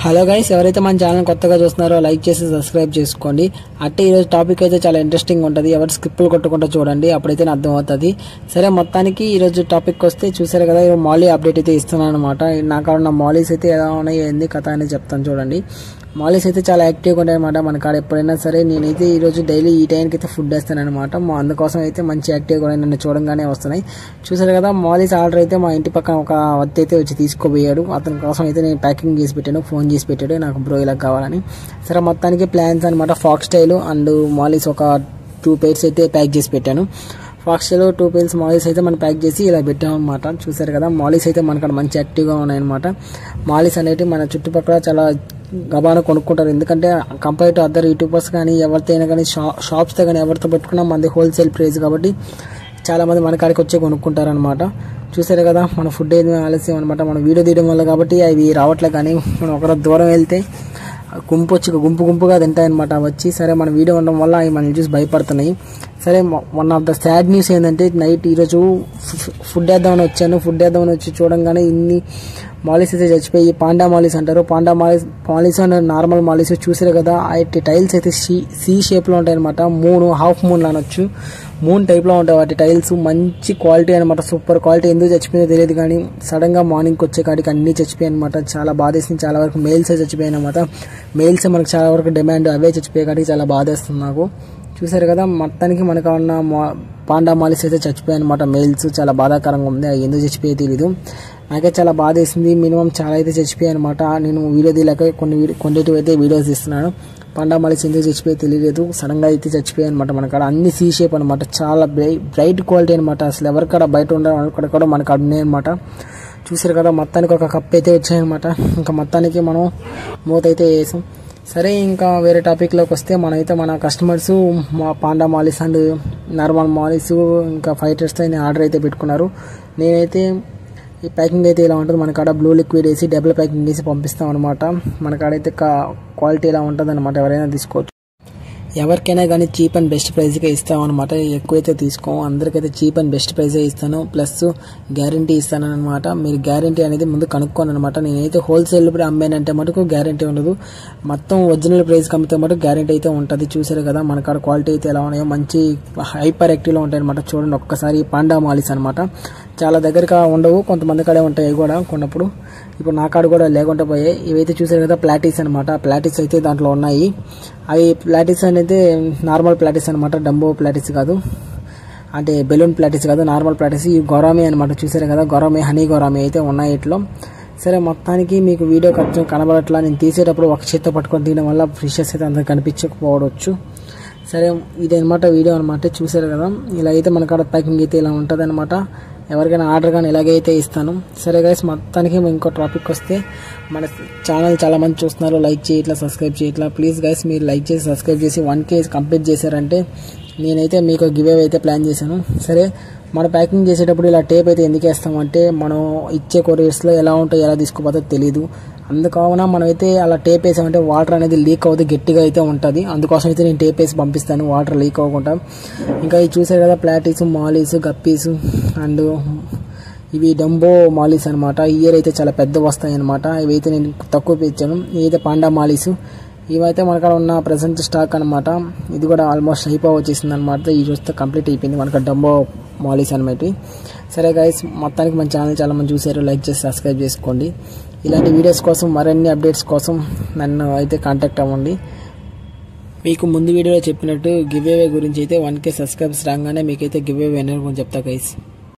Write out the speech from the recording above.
hello guys ఎవరైతే మన channel కొత్తగా చూస్తున్నారో లైక్ చేసి సబ్స్క్రైబ్ చేసుకోండి అంటే ఈరోజు టాపిక్ అయితే చాలా ఇంట్రెస్టింగ్ ఉంటుంది ఎవరు స్కిప్పులు కొట్టుకుంటూ చూడండి అప్పుడైతే నాకు అర్థమవుతుంది సరే మొత్తానికి ఈరోజు టాపిక్ వస్తే చూసారు కదా ఈరోజు మాలీ అప్డేట్ అయితే ఇస్తున్నాను అనమాట నా కాడ ఉన్న మాలీస్ అయితే ఎలా ఉన్నాయి ఏంది కథ అనేది చెప్తాను చూడండి మాలీస్ అయితే చాలా యాక్టివ్గా ఉంటాయి అనమాట మన కాడ ఎప్పుడైనా సరే నేనైతే ఈరోజు డైలీ ఈ టైంకి అయితే ఫుడ్ వేస్తాను అనమాట మా అందుకోసం అయితే మంచి యాక్టివ్గా ఉన్నాయి నన్ను చూడంగానే వస్తున్నాయి చూసారు కదా మాలీస్ ఆర్డర్ అయితే మా ఇంటి పక్కన ఒక వత్తి అయితే వచ్చి తీసుకోబోయాడు అతని కోసం అయితే నేను ప్యాకింగ్ చేసి పెట్టాను ఫోన్ చేసి పెట్టాడు నాకు బ్రో ఇలా కావాలని సరే మొత్తానికి ప్లాన్స్ అనమాట ఫాక్ స్టైల్ అండ్ మాలీస్ ఒక టూ పేర్స్ అయితే ప్యాక్ చేసి పెట్టాను ఫాక్స్లో టూ పేల్స్ మాలీస్ అయితే మనం ప్యాక్ చేసి ఇలా పెట్టాం అనమాట చూసారు కదా మాలీస్ అయితే మనకు మంచి యాక్టివ్గా ఉన్నాయన్నమాట మాలీస్ అనేవి మన చుట్టుపక్కల చాలా గబాన కొనుక్కుంటారు ఎందుకంటే కంపేర్ టు అదర్ యూట్యూబర్స్ కానీ ఎవరితో అయినా కానీ షా షాప్స్తో కానీ ఎవరితో పెట్టుకున్నా మనది హోల్సేల్ ప్రైస్ కాబట్టి చాలా మంది మన కాడికి వచ్చి కొనుక్కుంటారు అనమాట చూసారు కదా మన ఫుడ్ ఏది ఆలస్యం అనమాట మనం వీడియో తీయడం వల్ల కాబట్టి అవి రావట్లే కానీ మనం ఒకరు దూరం వెళ్తే గుంపు వచ్చి గుంపు గుంపుగా తింటాయి అనమాట వచ్చి సరే మన వీడియో ఉండడం వల్ల అవి మనం చూసి భయపడుతున్నాయి సరే one of the sad news ఏంటంటే నైట్ ఈరోజు ఫుడ్ వేద్దామని వచ్చాను ఫుడ్ వేద్దామని వచ్చి చూడంగానే ఇన్ని మాలిస్ అయితే చచ్చిపోయి పాండా మాలిస్ అంటారు panda mollies mollies and normal mollies చూసారు కదా అయితే టైల్స్ అయితే సి సి షేప్లో ఉంటాయి అనమాట మూన్ హాఫ్ మూన్ అనొచ్చు మూన్ టైప్లో ఉంటాయి వాటి టైల్స్ మంచి క్వాలిటీ అనమాట సూపర్ క్వాలిటీ ఎందుకు చచ్చిపోయిందో తెలియదు కానీ సడన్గా మార్నింగ్కి వచ్చే కాడికి అన్నీ చచ్చిపోయాయి అనమాట చాలా బాధేసింది చాలా వరకు మెయిల్స్ చచ్చిపోయాయి అనమాట మెయిల్స్ మనకు చాలా వరకు డిమాండ్ అవే చచ్చిపోయే కాడికి చాలా బాధేస్తుంది నాకు చూసారు కదా మొత్తానికి మనకు ఉన్న పాండా మాలిస్ అయితే చచ్చిపోయాయి అనమాట మెయిల్స్ చాలా బాధాకరంగా ఉంది అవి ఎందుకు చచ్చిపోయే తెలీదు నాకే చాలా బాధ వేసింది మినిమం చాలా అయితే చచ్చిపోయాయి అనమాట నేను వీడియో తీయలేక కొన్ని కొన్నిటివి అయితే వీడియోస్ తీస్తున్నాను పండా మళ్ళీ ఎందుకు చచ్చిపోయి తెలియలేదు సడన్గా అయితే చచ్చిపోయాయి అనమాట మన కాడ అన్ని సీ షేప్ అనమాట చాలా బ్రైట్ క్వాలిటీ అనమాట అసలు ఎవరికాడ బయట ఉండడం అక్కడ కూడా మన కాడ ఉన్నాయన్నమాట చూసారు కదా మొత్తానికి ఒక కప్ అయితే వచ్చాయన్నమాట ఇంకా మొత్తానికి మనం మూత అయితే వేసాం సరే ఇంకా వేరే టాపిక్లోకి వస్తే మనమైతే మన కస్టమర్స్ మా panda mollies and normal mollies ఇంకా ఫైటర్స్తో ఆర్డర్ అయితే పెట్టుకున్నారు నేనైతే ఈ ప్యాకింగ్ అయితే ఇలా ఉంటుంది మన కాడ బ్లూ లిక్విడ్ వేసి డబుల్ ప్యాకింగ్ వేసి పంపిస్తాం అనమాట మన కాడైతే క్వాలిటీ ఇలా ఉంటుంది అనమాట ఎవరైనా తీసుకోవచ్చు ఎవరికైనా కానీ చీప్ అండ్ బెస్ట్ ప్రైస్కే ఇస్తాం అనమాట ఎక్కువైతే తీసుకోం అందరికైతే చీప్ అండ్ బెస్ట్ ప్రైజే ఇస్తాను ప్లస్ గ్యారంటీ ఇస్తాను అనమాట మీరు గ్యారంటీ అనేది ముందు కనుక్కోను అనమాట నేనైతే హోల్సేల్ అమ్మానంటే మటుకు గ్యారంటీ ఉండదు మొత్తం ఒరిజినల్ ప్రైస్ అమ్మితే మటుకు గ్యారంటీ అయితే ఉంటుంది చూసారు కదా మన కాడ క్వాలిటీ అయితే ఎలా ఉన్నాయో మంచి హైపర్ యాక్టివ్లో ఉంటాయి అనమాట చూడండి ఒక్కసారి పాండా మాలిస్ అనమాట చాలా దగ్గరగా ఉండవు కొంతమంది కాడే ఉంటాయి కూడా కొన్నప్పుడు ఇప్పుడు నా కాడ కూడా లేకుండా పోయాయి ఇవైతే చూసారు కదా ప్లాటీస్ అనమాట ప్లాటీస్ అయితే దాంట్లో ఉన్నాయి అవి ప్లాటీస్ అనేది నార్మల్ ప్లాటీస్ అనమాట డంబో ప్లాటీస్ కాదు అంటే బెలూన్ ప్లాటీస్ కాదు నార్మల్ ప్లాటీస్ ఈ గొరామి అనమాట చూసారు కదా గొరామి హనీ గొరామి అయితే ఉన్నాయి ఇట్లో సరే మొత్తానికి మీకు వీడియో కొంచెం కనబడట్లా నేను తీసేటప్పుడు ఒక చేత్తో పట్టుకొని తీయడం వల్ల ఫిషెస్ అయితే అంత కనిపించకపోవచ్చు సరే ఇదనమాట వీడియో అనమాట చూసారు కదా ఇలా అయితే మన కాడ ప్యాకింగ్ అయితే ఇలా ఉంటుంది అనమాట ఎవరికైనా ఆర్డర్ కానీ ఇలాగైతే ఇస్తాను సరే గైస్ మొత్తానికి ఇంకో టాపిక్ వస్తే మన ఛానల్ చాలా మంది చూస్తున్నారు లైక్ చేయట్లా సబ్స్క్రైబ్ చేయట్లా ప్లీజ్ గైస్ మీరు లైక్ చేసి సబ్స్క్రైబ్ చేసి వన్ కే కంప్లీట్ చేశారంటే నేనైతే మీకు గివ్ అయితే ప్లాన్ చేశాను సరే మన ప్యాకింగ్ చేసేటప్పుడు ఇలా టేప్ అయితే ఎందుకు వేస్తామంటే మనం ఇచ్చే కొరియర్స్లో ఎలా ఉంటాయో ఎలా తీసుకోపోతే తెలియదు అందుకావున మనమైతే అలా టేప్ వేసామంటే వాటర్ అనేది లీక్ అవుతుంది గట్టిగా అయితే ఉంటుంది అందుకోసం అయితే నేను టేప్ వేసి పంపిస్తాను వాటర్ లీక్ అవ్వకుండా ఇంకా ఇది చూసారు కదా ప్లాటీస్ మాలీస్ గప్పీస్ అండ్ ఇవి డంబో మాలీస్ అనమాట ఇయర్ అయితే చాలా పెద్ద వస్తాయి అనమాట ఇవైతే నేను తక్కువ పెంచాను ఇవైతే పాండా మాలీస్ ఇవైతే మనకాడ ఉన్న ప్రజెంట్ స్టాక్ అనమాట ఇది కూడా ఆల్మోస్ట్ అయిపో వచ్చేసింది అనమాట ఈ రోజుతో కంప్లీట్ అయిపోయింది మనకు డంబో మాలీస్ అనమాట సరే గైస్ మొత్తానికి మన ఛానల్ చాలా మంది చూసారు లైక్ చేసి సబ్స్క్రైబ్ చేసుకోండి ఇలాంటి వీడియోస్ కోసం మరిన్ని అప్డేట్స్ కోసం నన్ను అయితే కాంటాక్ట్ అవ్వండి మీకు ముందు వీడియోలో చెప్పినట్టు గివ్ అవే గురించి అయితే వన్ కే సబ్స్క్రైబ్స్ రాగానే మీకైతే గివ్ అవే అనేది చెప్తా గైస్